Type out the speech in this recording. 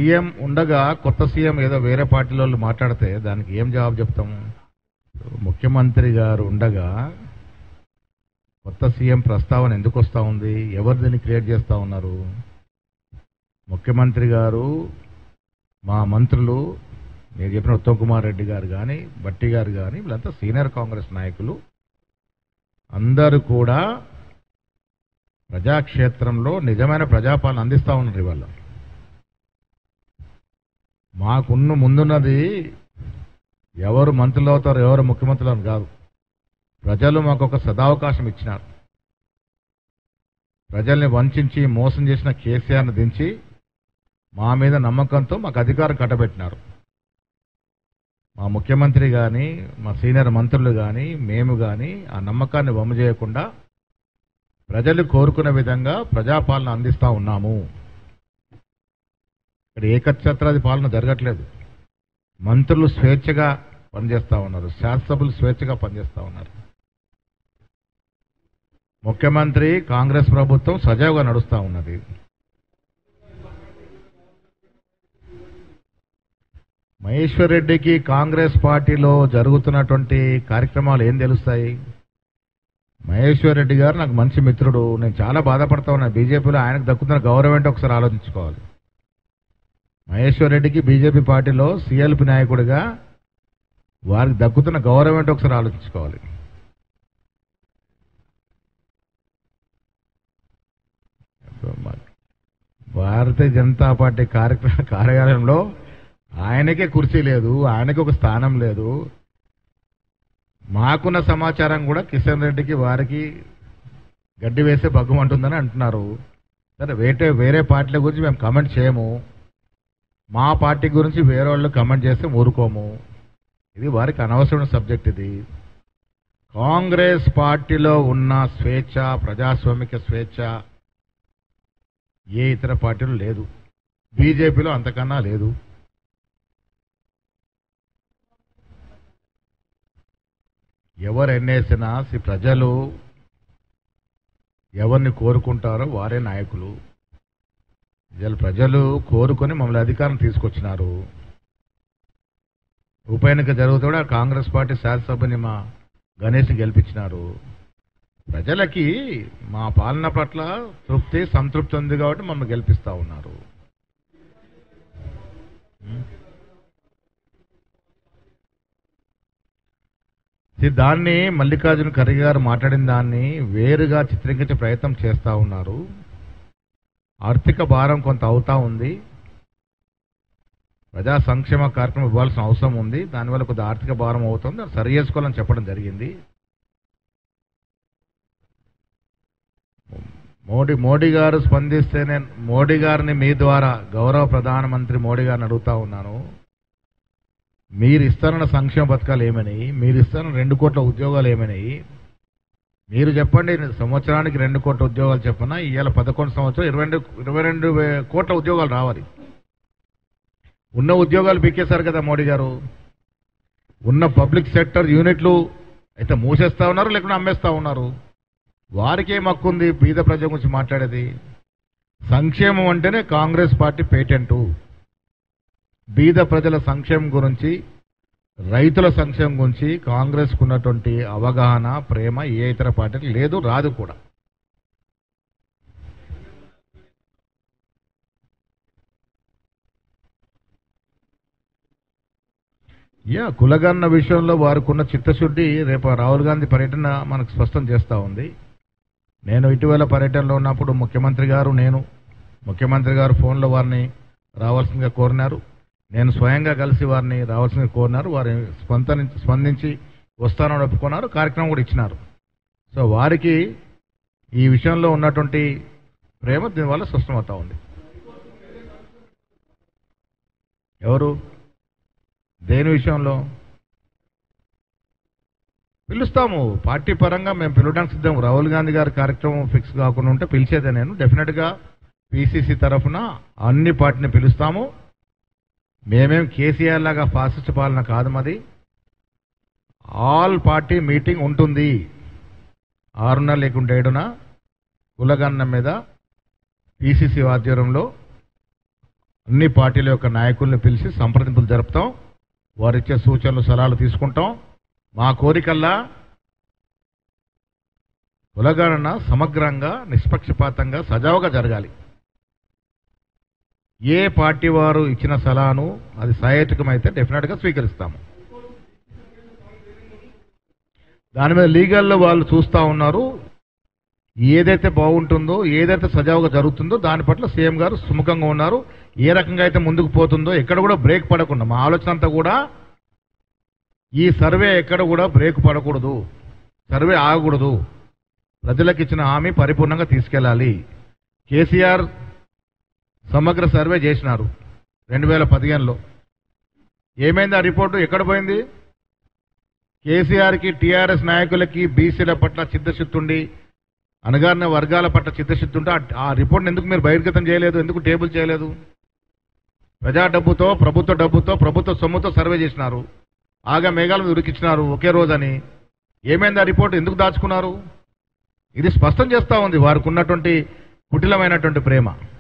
CM ఉండగా కొత్త CM ఏదో వేరే పార్టీల వాళ్ళు మాట్లాడితే దానికి ఏం జవాబు చెప్తాము ముఖ్యమంత్రి గారు ఉండగా కొత్త సీఎం ప్రస్తావన ఎందుకు వస్తూ ఉంది ఎవరు దీన్ని క్రియేట్ చేస్తూ ఉన్నారు ముఖ్యమంత్రి గారు మా మంత్రులు మీరు చెప్పిన ఉత్తమ్ కుమార్ రెడ్డి గారు కానీ బట్టి గారు కానీ వీళ్ళంతా సీనియర్ కాంగ్రెస్ నాయకులు అందరూ కూడా ప్రజాక్షేత్రంలో నిజమైన ప్రజాపాలన అందిస్తూ ఉన్నారు ఇవాళ మాకున్న ముందున్నది ఎవరు మంత్రులు అవుతారు ఎవరు ముఖ్యమంత్రులు అని కాదు ప్రజలు మాకు ఒక సదావకాశం ఇచ్చినారు ప్రజల్ని వంచి మోసం చేసిన కేసీఆర్ని దించి మా మీద నమ్మకంతో మాకు అధికారం కట్టబెట్టినారు మా ముఖ్యమంత్రి కానీ మా సీనియర్ మంత్రులు కానీ మేము కానీ ఆ నమ్మకాన్ని వమ్ము చేయకుండా ప్రజలు కోరుకునే విధంగా ప్రజాపాలన అందిస్తా ఉన్నాము ఇక్కడ ఏకఛత్రాది పాలన జరగట్లేదు మంత్రులు స్వేచ్ఛగా పనిచేస్తా ఉన్నారు శాసనసభ్యులు స్వేచ్ఛగా పనిచేస్తా ఉన్నారు ముఖ్యమంత్రి కాంగ్రెస్ ప్రభుత్వం సజావుగా నడుస్తా ఉన్నది మహేశ్వర్ రెడ్డికి కాంగ్రెస్ పార్టీలో జరుగుతున్నటువంటి కార్యక్రమాలు ఏం తెలుస్తాయి మహేశ్వర్ రెడ్డి గారు నాకు మంచి మిత్రుడు నేను చాలా బాధపడతా ఉన్నా బీజేపీలో ఆయనకు దక్కుతున్న గౌరవం ఏంటో ఒకసారి ఆలోచించుకోవాలి మహేశ్వర్ రెడ్డికి బీజేపీ పార్టీలో సిఎల్పి నాయకుడిగా వారికి దక్కుతున్న గౌరవం ఏంటో ఒకసారి ఆలోచించుకోవాలి భారతీయ జనతా పార్టీ కార్యక్రమ కార్యాలయంలో ఆయనకే కుర్చీ లేదు ఆయనకి ఒక స్థానం లేదు మాకున్న సమాచారం కూడా కిషన్ రెడ్డికి వారికి గడ్డి వేసే భగ్గమంటుందని అంటున్నారు సరే వేరే వేరే పార్టీల గురించి మేము కమెంట్ చేయము మా పార్టీ గురించి వేరే వాళ్ళు కమెంట్ చేస్తే ఊరుకోము ఇది వారికి అనవసరమైన సబ్జెక్ట్ ఇది కాంగ్రెస్ పార్టీలో ఉన్న స్వేచ్ఛ ప్రజాస్వామిక స్వేచ్ఛ ఏ ఇతర పార్టీలో లేదు బీజేపీలో అంతకన్నా లేదు ఎవరు ఎన్నేసినా సి ప్రజలు ఎవరిని కోరుకుంటారో వారే నాయకులు ఇవాళ ప్రజలు కోరుకొని మమ్మల్ని అధికారం తీసుకొచ్చినారు ఉప ఎన్నిక జరుగుతూ కాంగ్రెస్ పార్టీ శాసనసభని మా గణేష్ని గెలిపించినారు ప్రజలకి మా పాలన పట్ల తృప్తి సంతృప్తి ఉంది కాబట్టి మమ్మల్ని గెలిపిస్తా ఉన్నారు ఇది దాన్ని మల్లికార్జున ఖర్గే గారు మాట్లాడిన దాన్ని వేరుగా చిత్రీకరించే ప్రయత్నం చేస్తూ ఉన్నారు ఆర్థిక భారం కొంత అవుతా ఉంది ప్రజా సంక్షేమ కార్యక్రమం ఇవ్వాల్సిన అవసరం ఉంది దానివల్ల కొద్ది ఆర్థిక భారం అవుతుంది దాన్ని సరి చేసుకోవాలని చెప్పడం జరిగింది మోడీ మోడీ గారు స్పందిస్తే నేను మోడీ గారిని మీ ద్వారా గౌరవ ప్రధానమంత్రి మోడీ గారిని అడుగుతా ఉన్నాను మీరు ఇస్తారన్న సంక్షేమ పథకాలు ఏమైనాయి మీరు ఇస్తారన్న రెండు కోట్ల ఉద్యోగాలు ఏమైనాయి మీరు చెప్పండి సంవత్సరానికి రెండు కోట్ల ఉద్యోగాలు చెప్పనా ఇవాళ పదకొండు సంవత్సరం ఇరవై రెండు ఇరవై రెండు వే- కోట్ల ఉద్యోగాలు రావాలి ఉన్న ఉద్యోగాలు పీకేశారు కదా మోడీ గారు ఉన్న పబ్లిక్ సెక్టర్ యూనిట్లు అయితే మూసేస్తా ఉన్నారు లేకుండా అమ్మేస్తా ఉన్నారు వారికి ఏం హక్కు ఉంది బీద ప్రజల గురించి మాట్లాడేది సంక్షేమం అంటేనే కాంగ్రెస్ పార్టీ పేటెంటు బీద ప్రజల సంక్షేమం గురించి రైతుల సంక్షేమం గురించి కాంగ్రెస్ ఉన్నటువంటి అవగాహన ప్రేమ ఏ ఇతర పార్టీకి లేదు రాదు కూడా యా కులగన్న విషయంలో వారికున్న చిత్తశుద్ధి రేపు రాహుల్ గాంధీ పర్యటన మనకు స్పష్టం చేస్తూ ఉంది నేను ఇటీవల పర్యటనలో ఉన్నప్పుడు ముఖ్యమంత్రి గారు నేను ముఖ్యమంత్రి గారు ఫోన్లో వారిని రావాల్సిందిగా కోరినారు నేను స్వయంగా కలిసి వారిని రావాల్సిందిగా కోరినారు వారి స్పందన స్పందించి వస్తానని ఒప్పుకున్నారు కార్యక్రమం కూడా ఇచ్చినారు సో వారికి ఈ విషయంలో ఉన్నటువంటి ప్రేమ దీనివల్ల స్పష్టమవుతా ఉంది ఎవరు దేని విషయంలో పిలుస్తాము పార్టీ పరంగా మేము పిలవడానికి సిద్ధం రాహుల్ గాంధీ గారి కార్యక్రమం ఫిక్స్ కాకుండా ఉంటే పిలిచేదే నేను డెఫినెట్గా పిసిసి తరఫున అన్ని పార్టీని పిలుస్తాము మేమేం కేసీఆర్ లాగా ఫాసిస్ట్ పాలన కాదు మాది ఆల్ పార్టీ మీటింగ్ ఉంటుంది ఆరున్నర లేకుంటే ఏడున కులగన్న మీద పిసిసి ఆధ్వర్యంలో అన్ని పార్టీల యొక్క నాయకుల్ని పిలిచి సంప్రదింపులు జరుపుతాం వారిచ్చే సూచనలు సలహాలు తీసుకుంటాం మా కోరికల్లా కులగణన సమగ్రంగా నిష్పక్షపాతంగా సజావుగా జరగాలి ఏ పార్టీ వారు ఇచ్చిన సలహాను అది సహేతుకమైతే డెఫినెట్గా స్వీకరిస్తాము దాని మీద లీగల్లో వాళ్ళు చూస్తూ ఉన్నారు ఏదైతే బాగుంటుందో ఏదైతే సజావుగా జరుగుతుందో దాని పట్ల సీఎం గారు సుముఖంగా ఉన్నారు ఏ రకంగా అయితే ముందుకు పోతుందో ఎక్కడ కూడా బ్రేక్ పడకుండా మా ఆలోచన అంతా కూడా ఈ సర్వే ఎక్కడ కూడా బ్రేక్ పడకూడదు సర్వే ఆగకూడదు ప్రజలకు ఇచ్చిన హామీ పరిపూర్ణంగా తీసుకెళ్ళాలి కేసీఆర్ సమగ్ర సర్వే చేసినారు రెండు వేల పదిహేనులో ఏమైంది ఆ రిపోర్టు ఎక్కడ పోయింది కేసీఆర్కి టీఆర్ఎస్ నాయకులకి బీసీల పట్ల చిత్తశుద్ధి ఉండి అనగారిన వర్గాల పట్ల చిత్తశుద్ధి ఉంటే ఆ- ఆ రిపోర్ట్ని ఎందుకు మీరు బహిర్గతం చేయలేదు ఎందుకు టేబుల్ చేయలేదు ప్రజా డబ్బుతో ప్రభుత్వ డబ్బుతో ప్రభుత్వ సొమ్ముతో సర్వే చేసినారు ఆగా మేఘాలు ఉరికిచ్చినారు ఒకే రోజని ఏమైంది ఆ రిపోర్ట్ ఎందుకు దాచుకున్నారు ఇది స్పష్టం చేస్తా ఉంది వారికి ఉన్నటువంటి కుటిలమైనటువంటి ప్రేమ